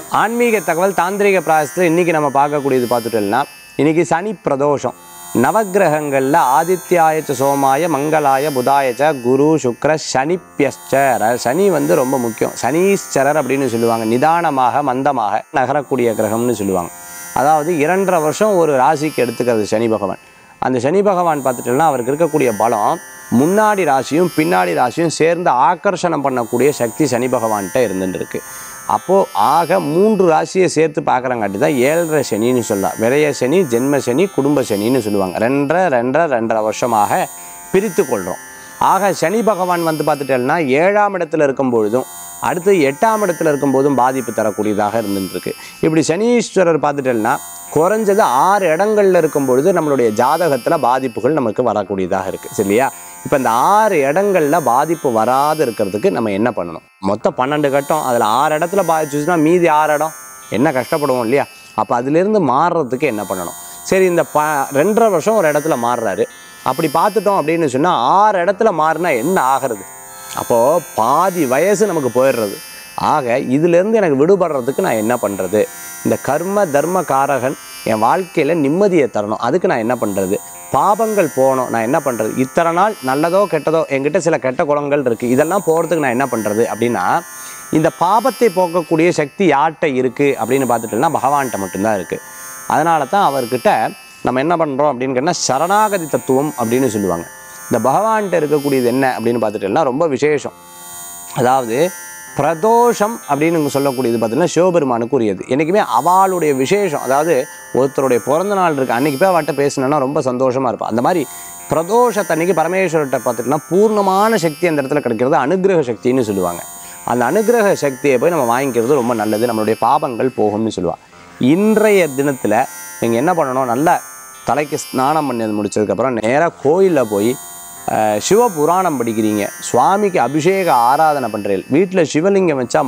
ஆன்மீக தகவல் தாந்திரிக பிராயசத்தில் இன்றைக்கி நம்ம பார்க்கக்கூடியது பார்த்துட்டோம்னா இன்றைக்கி சனி பிரதோஷம் நவக்கிரகங்களில் ஆதித்யாயச்ச சோமாய மங்களாய புதாயச்ச குரு சுக்ர சனிப்பியஸ்ச ர- சனி வந்து ரொம்ப முக்கியம் சனீஸ்வரர் அப்படின்னு சொல்லுவாங்க நிதானமாக மந்தமாக நகரக்கூடிய கிரகம்னு சொல்லுவாங்க அதாவது இரண்டரை வருஷம் ஒரு ராசிக்கு எடுத்துக்கிறது சனி பகவான் அந்த சனி பகவான் பார்த்துட்டோம்னா அவருக்கு இருக்கக்கூடிய பலம் முன்னாடி ராசியும் பின்னாடி ராசியும் சேர்ந்து ஆக்கர்ஷணம் பண்ணக்கூடிய சக்தி சனி பகவான்கிட்ட இருந்துட்டு இருக்கு அப்போது ஆக மூன்று ராசியை சேர்த்து பார்க்குறங்காட்டி தான் ஏழரை சனின்னு சொல்லலாம் விரைய சனி ஜென்ம சனி குடும்ப சனின்னு சொல்லுவாங்க ரெண்டரை ரெண்டரை ரெண்டரை வருஷமாக பிரித்து கொள்கிறோம் ஆக சனி பகவான் வந்து பார்த்துட்டேன்னா ஏழாம் இடத்துல இருக்கும் பொழுதும் அடுத்து எட்டாம் இடத்துல இருக்கும்போதும் பாதிப்பு தரக்கூடியதாக இருந்துட்டு இருக்கு இப்படி சனீஸ்வரர் பார்த்துட்டேன்னா குறைஞ்சது ஆறு இடங்கள்ல இருக்கும் பொழுது நம்மளுடைய ஜாதகத்தில் பாதிப்புகள் நமக்கு வரக்கூடியதாக இருக்குது சரியா இப்போ இந்த ஆறு இடங்கள்ல பாதிப்பு வராது இருக்கிறதுக்கு நம்ம என்ன பண்ணணும் மொத்தம் பன்னெண்டு கட்டம் அதில் ஆறு இடத்துல பாதிச்சுச்சுன்னா மீதி ஆறு இடம் என்ன கஷ்டப்படுவோம் இல்லையா அப்போ அதிலிருந்து மாறுறதுக்கு என்ன பண்ணணும் சரி இந்த ப ரெண்டரை வருஷம் ஒரு இடத்துல மாறுறாரு அப்படி பார்த்துட்டோம் அப்படின்னு சொன்னால் ஆறு இடத்துல மாறினா என்ன ஆகிறது அப்போது பாதி வயசு நமக்கு போயிடுறது ஆக இதிலேருந்து எனக்கு விடுபடுறதுக்கு நான் என்ன பண்ணுறது இந்த கர்ம தர்ம காரகன் என் வாழ்க்கையில் நிம்மதியை தரணும் அதுக்கு நான் என்ன பண்ணுறது பாபங்கள் போகணும் நான் என்ன பண்ணுறது இத்தனை நாள் நல்லதோ கெட்டதோ என்கிட்ட சில கெட்ட குணங்கள் இருக்குது இதெல்லாம் போகிறதுக்கு நான் என்ன பண்ணுறது அப்படின்னா இந்த பாபத்தை போக்கக்கூடிய சக்தி யார்கிட்ட இருக்குது அப்படின்னு பார்த்துட்டோம்னா பகவான்கிட்ட மட்டும்தான் இருக்குது அதனால தான் அவர்கிட்ட நம்ம என்ன பண்ணுறோம் அப்படின்னு கேட்டால் சரணாகதி தத்துவம் அப்படின்னு சொல்லுவாங்க இந்த பகவான்கிட்ட இருக்கக்கூடியது என்ன அப்படின்னு பார்த்துட்டோம்னா ரொம்ப விசேஷம் அதாவது பிரதோஷம் அப்படின்னு சொல்லக்கூடியது பார்த்தீங்கன்னா சிவபெருமானுக்கு உரியது என்றைக்குமே அவளுடைய விசேஷம் அதாவது ஒருத்தருடைய பிறந்த நாள் இருக்குது அன்றைக்கி போய் அவட்ட பேசினோன்னா ரொம்ப சந்தோஷமாக இருப்பாள் அந்த மாதிரி பிரதோஷத்தன்னைக்கு பரமேஸ்வரர்கிட்ட பார்த்துட்டுனா பூர்ணமான சக்தி அந்த இடத்துல கிடைக்கிறது அனுகிரக சக்தின்னு சொல்லுவாங்க அந்த அனுகிரக சக்தியை போய் நம்ம வாங்கிக்கிறது ரொம்ப நல்லது நம்மளுடைய பாபங்கள் போகும்னு சொல்லுவாள் இன்றைய தினத்தில் நீங்கள் என்ன பண்ணணும் நல்ல தலைக்கு ஸ்நானம் பண்ணி முடிச்சதுக்கப்புறம் நேராக கோயிலில் போய் அஹ், சிவபுராணம் படிக்கிறீங்க சுவாமிக்கு அபிஷேக ஆராதனை பண்ணுறீங்க வீட்டில் சிவலிங்கம் வச்சா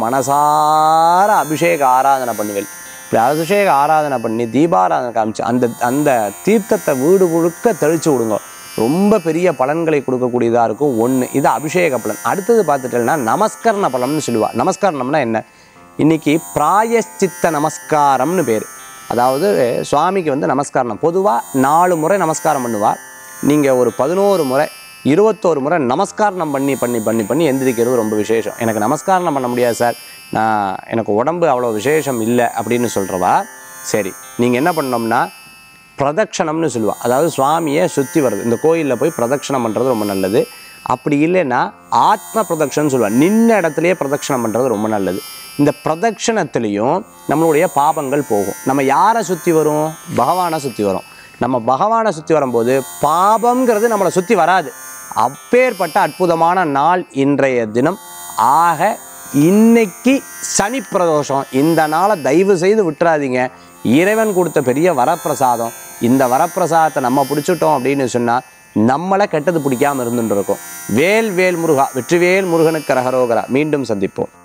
மனசார அபிஷேக ஆராதனை பண்ணுவேன் இப்படி அபிஷேக ஆராதனை பண்ணி தீபாராதனை காமிச்சு அந்த அந்த தீர்த்தத்தை வீடு முழுக்க தெளிச்சு விடுங்க ரொம்ப பெரிய பலன்களை கொடுக்கக்கூடியதாக இருக்கும் ஒன்று இது அபிஷேக பலன் அடுத்தது பார்த்துட்டேன்னா நமஸ்கரண பலம்னு சொல்லுவா நமஸ்கரணம்னா என்ன இன்னைக்கு பிராயஷ்சித்த நமஸ்காரம்னு பேர் அதாவது சுவாமிக்கு வந்து நமஸ்காரம் பொதுவாக நாலு முறை நமஸ்காரம் பண்ணுவா நீங்கள் ஒரு பதினோரு முறை இருபத்தோரு முறை நமஸ்காரம் பண்ணி பண்ணி பண்ணி பண்ணி எந்திரிக்கிறது ரொம்ப விசேஷம் எனக்கு நமஸ்காரம் பண்ண முடியாது சார் நான் எனக்கு உடம்பு அவ்வளோ விசேஷம் இல்லை அப்படின்னு சொல்கிறவா சரி நீங்கள் என்ன பண்ணோம்னா பிரதட்சணம்னு சொல்லுவா அதாவது சுவாமியை சுற்றி வருது இந்த கோயிலில் போய் பிரதட்சணம் பண்ணுறது ரொம்ப நல்லது அப்படி இல்லைன்னா ஆத்ம பிரதட்சணம் சொல்லுவா நின்ன இடத்துலையே பிரதட்சணம் பண்ணுறது ரொம்ப நல்லது இந்த பிரதட்சணத்துலேயும் நம்மளுடைய பாபங்கள் போகும் நம்ம யாரை சுற்றி வரும் பகவானை சுற்றி வரும் நம்ம பகவானை சுற்றி வரும்போது பாபம்ங்கிறது நம்மளை சுற்றி வராது அப்பேற்பட்ட அற்புதமான நாள் இன்றைய தினம் ஆக இன்னைக்கு சனி பிரதோஷம் இந்த நாளை தயவு செய்து விட்டுறாதீங்க இறைவன் கொடுத்த பெரிய வரப்பிரசாதம் இந்த வரப்பிரசாதத்தை நம்ம பிடிச்சிட்டோம் அப்படின்னு சொன்னால் நம்மளை கெட்டது பிடிக்காம இருந்துட்டு இருக்கோம் வேல் வேல் முருகா வெற்றிவேல் முருகனுக்கு ரகரோகரா மீண்டும் சந்திப்போம்